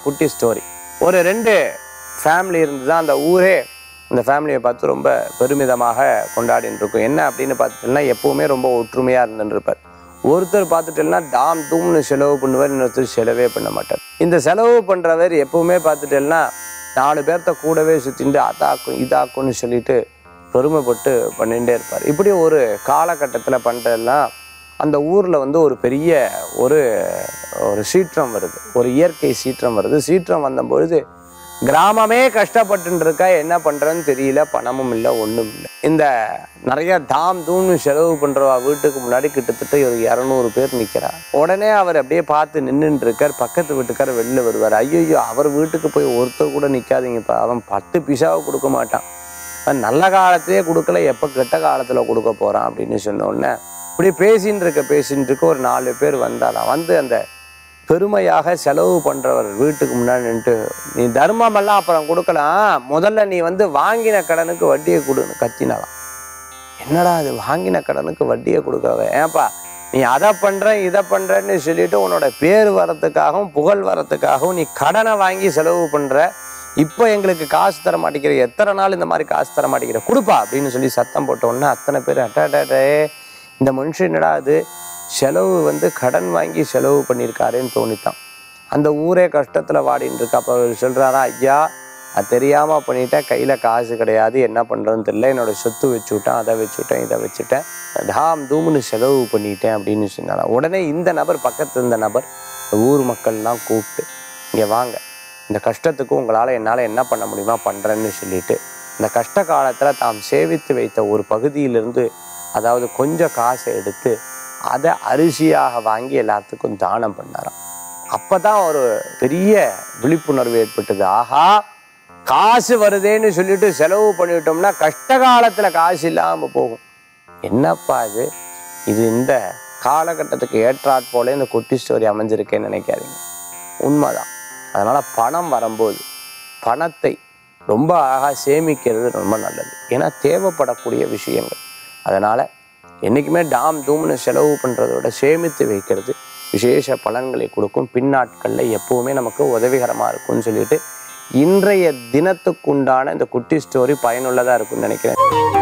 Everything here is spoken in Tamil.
குட்டி ஸ்டோரி ஒரு ரெண்டு ஃபேமிலி இருந்து தான் அந்த ஊரே அந்த ஃபேமிலியை பார்த்து ரொம்ப பெருமிதமாக கொண்டாடின்னு இருக்கும் என்ன அப்படின்னு பார்த்துட்டோம்னா எப்பவுமே ரொம்ப ஒற்றுமையாக இருந்துன்னு இருப்பார் ஒருத்தர் பார்த்துட்டேன்னா டாம் தூம்னு செலவு பண்ணுவார் இன்னொருத்தர் செலவே பண்ண மாட்டார் இந்த செலவு பண்ணுறவர் எப்பவுமே பார்த்துட்டேன்னா நாலு பேர்த்த கூடவே சுற்றிட்டு அதாக்கும் இதாக்கும்னு சொல்லிட்டு பெருமைப்பட்டு பண்ணிகிட்டே இருப்பார் இப்படி ஒரு காலகட்டத்தில் பண்ணுறதெல்லாம் அந்த ஊரில் வந்து ஒரு பெரிய ஒரு ஒரு சீற்றம் வருது ஒரு இயற்கை சீற்றம் வருது சீற்றம் வந்த பொழுது கிராமமே கஷ்டப்பட்டு இருக்கா என்ன பண்ணுறேன்னு தெரியல பணமும் இல்லை ஒன்றும் இல்லை இந்த நிறைய தாம் தூம்னு செலவு பண்ணுறவா வீட்டுக்கு முன்னாடி கிட்டத்தட்ட ஒரு இரநூறு பேர் நிற்கிறா உடனே அவர் அப்படியே பார்த்து நின்றுட்டு இருக்கார் பக்கத்து வீட்டுக்கார் வெளில வருவார் ஐயோ அவர் வீட்டுக்கு போய் ஒருத்தர் கூட நிற்காதீங்கப்பா அவன் பத்து பிசாவை கொடுக்க மாட்டான் அவன் நல்ல காலத்திலே கொடுக்கல எப்போ கெட்ட காலத்தில் கொடுக்க போகிறான் அப்படின்னு சொன்ன உடனே இப்படி பேசின்னு இருக்க பேசின்னு இருக்க ஒரு நாலு பேர் வந்தாலாம் வந்து அந்த பெருமையாக செலவு பண்ணுறவர் வீட்டுக்கு முன்னாடி நின்றுட்டு நீ தர்மமெல்லாம் அப்புறம் கொடுக்கலாம் முதல்ல நீ வந்து வாங்கின கடனுக்கு வட்டியை கொடுன்னு கத்தினாலாம் என்னடா அது வாங்கின கடனுக்கு வட்டியை கொடுக்கறவ ஏன்பா நீ அதை பண்ற இதை பண்றன்னு சொல்லிட்டு உன்னோட பேர் வரத்துக்காகவும் புகழ் வரத்துக்காகவும் நீ கடனை வாங்கி செலவு பண்ற இப்போ எங்களுக்கு காசு தர மாட்டேங்கிற எத்தனை நாள் இந்த மாதிரி காசு தர மாட்டேங்கிற கொடுப்பா அப்படின்னு சொல்லி சத்தம் போட்ட உடனே அத்தனை பேர் அட்டாடே இந்த மனுஷன் என்னடா அது செலவு வந்து கடன் வாங்கி செலவு பண்ணியிருக்காருன்னு தோணித்தான் அந்த ஊரே கஷ்டத்தில் வாடின்னு இருக்கு அப்போ அவர் சொல்கிறாரா ஐயா அது தெரியாமல் பண்ணிட்டேன் கையில் காசு கிடையாது என்ன பண்ணுறதுன்னு தெரியல என்னோட சொத்து வச்சு விட்டேன் அதை வச்சு விட்டேன் இதை வச்சுட்டேன் தாம் தூம்னு செலவு பண்ணிட்டேன் அப்படின்னு சொன்னால உடனே இந்த நபர் பக்கத்து இருந்த நபர் ஊர் மக்கள்லாம் கூப்பிட்டு இங்கே வாங்க இந்த கஷ்டத்துக்கு உங்களால் என்னால் என்ன பண்ண முடியுமா பண்ணுறேன்னு சொல்லிட்டு இந்த கஷ்ட காலத்தில் தாம் சேவித்து வைத்த ஒரு பகுதியிலிருந்து அதாவது கொஞ்சம் காசை எடுத்து அதை அரிசியாக வாங்கி எல்லாத்துக்கும் தானம் பண்ணாராம் அப்போ தான் ஒரு பெரிய விழிப்புணர்வு ஏற்பட்டது ஆஹா காசு வருதேன்னு சொல்லிட்டு செலவு பண்ணிவிட்டோம்னா கஷ்ட காலத்தில் காசு இல்லாமல் போகும் என்னப்பா இது இது இந்த காலகட்டத்துக்கு ஏற்றாற் போல இந்த குட்டி ஸ்டோரி அமைஞ்சிருக்கேன்னு நினைக்காதீங்க உண்மைதான் அதனால் பணம் வரும்போது பணத்தை ரொம்ப அழகாக சேமிக்கிறது ரொம்ப நல்லது ஏன்னா தேவைப்படக்கூடிய விஷயங்கள் அதனால் என்றைக்குமே டாம் தூம்னு செலவு பண்ணுறத விட சேமித்து வைக்கிறது விசேஷ பலன்களை கொடுக்கும் பின்னாட்களில் எப்பவுமே நமக்கு உதவிகரமாக இருக்கும்னு சொல்லிட்டு இன்றைய தினத்துக்குண்டான இந்த குட்டி ஸ்டோரி பயனுள்ளதாக இருக்கும்னு நினைக்கிறேன்